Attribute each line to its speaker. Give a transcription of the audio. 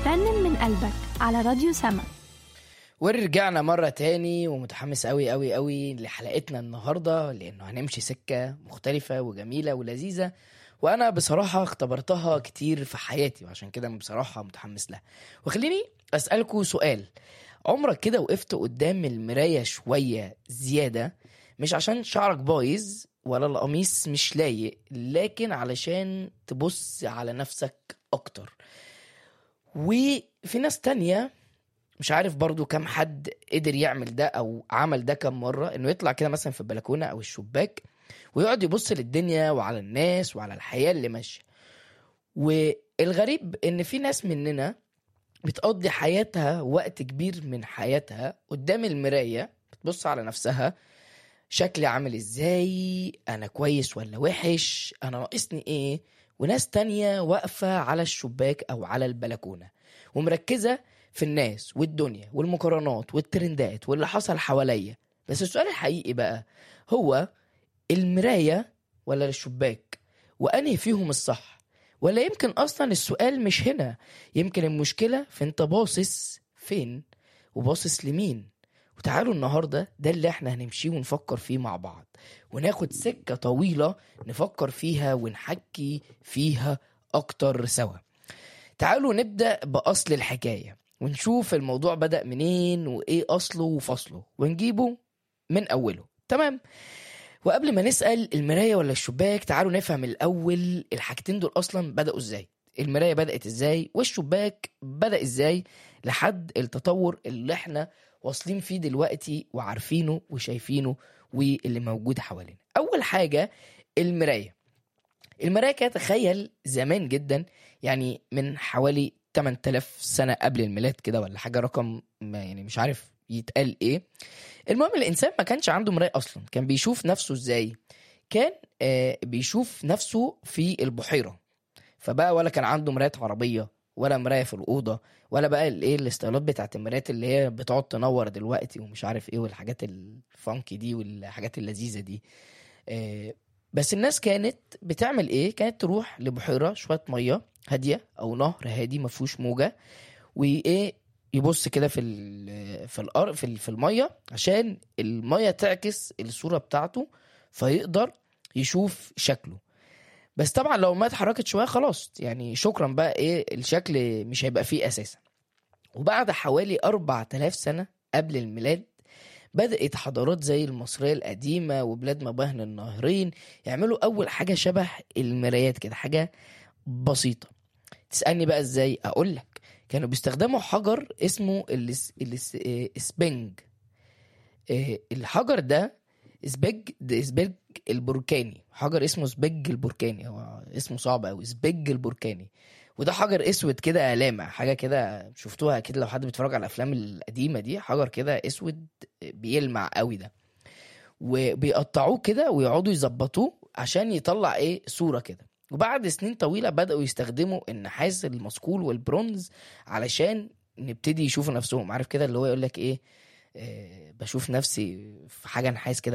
Speaker 1: رنن من قلبك على راديو سما
Speaker 2: ورجعنا مرة تاني ومتحمس قوي قوي قوي لحلقتنا النهاردة لأنه هنمشي سكة مختلفة وجميلة ولذيذة وأنا بصراحة اختبرتها كتير في حياتي وعشان كده بصراحة متحمس لها وخليني أسألكوا سؤال عمرك كده وقفت قدام المراية شوية زيادة مش عشان شعرك بايظ ولا القميص مش لايق لكن علشان تبص على نفسك أكتر وفي ناس تانية مش عارف برضو كم حد قدر يعمل ده او عمل ده كم مرة انه يطلع كده مثلا في البلكونة او الشباك ويقعد يبص للدنيا وعلى الناس وعلى الحياة اللي ماشية والغريب ان في ناس مننا بتقضي حياتها وقت كبير من حياتها قدام المراية بتبص على نفسها شكلي عامل ازاي انا كويس ولا وحش انا ناقصني ايه وناس تانية واقفة على الشباك او على البلكونة ومركزة في الناس والدنيا والمقارنات والترندات واللي حصل حواليا بس السؤال الحقيقي بقى هو المراية ولا الشباك وأنهي فيهم الصح ولا يمكن أصلا السؤال مش هنا يمكن المشكلة في أنت باصص فين وباصص لمين وتعالوا النهاردة ده اللي احنا هنمشيه ونفكر فيه مع بعض وناخد سكة طويلة نفكر فيها ونحكي فيها أكتر سوا تعالوا نبدأ بأصل الحكاية ونشوف الموضوع بدأ منين وإيه أصله وفصله ونجيبه من أوله تمام وقبل ما نسأل المراية ولا الشباك تعالوا نفهم الأول الحاجتين دول أصلا بدأوا إزاي المراية بدأت إزاي والشباك بدأ إزاي لحد التطور اللي احنا واصلين فيه دلوقتي وعارفينه وشايفينه واللي موجود حوالينا أول حاجة المراية المراية كانت تخيل زمان جدا يعني من حوالي 8000 سنة قبل الميلاد كده ولا حاجة رقم ما يعني مش عارف يتقال ايه المهم الانسان ما كانش عنده مراية اصلا كان بيشوف نفسه ازاي كان آه بيشوف نفسه في البحيرة فبقى ولا كان عنده مراية عربية ولا مراية في الأوضة ولا بقى الايه الاستايلات بتاعت المرايات اللي هي بتقعد تنور دلوقتي ومش عارف ايه والحاجات الفانكي دي والحاجات اللذيذة دي آه بس الناس كانت بتعمل ايه كانت تروح لبحيرة شوية مية هاديه او نهر هادي ما فيهوش موجه وايه يبص كده في ال في الارض في, ال- في الميه عشان الميه تعكس الصوره بتاعته فيقدر يشوف شكله بس طبعا لو ما اتحركت شويه خلاص يعني شكرا بقى ايه الشكل مش هيبقى فيه اساسا وبعد حوالي 4000 سنه قبل الميلاد بدأت حضارات زي المصرية القديمة وبلاد ما بين النهرين يعملوا أول حاجة شبه المرايات كده حاجة بسيطة تسألني بقى ازاي اقول لك كانوا بيستخدموا حجر اسمه الاس... الاس... إيه، اسبنج إيه، الحجر ده اسبج ده اسبج البركاني حجر اسمه اسبج البركاني هو اسمه صعب قوي اسبج البركاني وده حجر اسود كده لامع حاجه كده شفتوها اكيد لو حد بيتفرج على الافلام القديمه دي حجر كده اسود بيلمع قوي ده وبيقطعوه كده ويقعدوا يظبطوه عشان يطلع ايه صوره كده وبعد سنين طويلة بدأوا يستخدموا النحاس المصقول والبرونز علشان نبتدي يشوفوا نفسهم عارف كده اللي هو يقول لك ايه آه بشوف نفسي في حاجة نحاس كده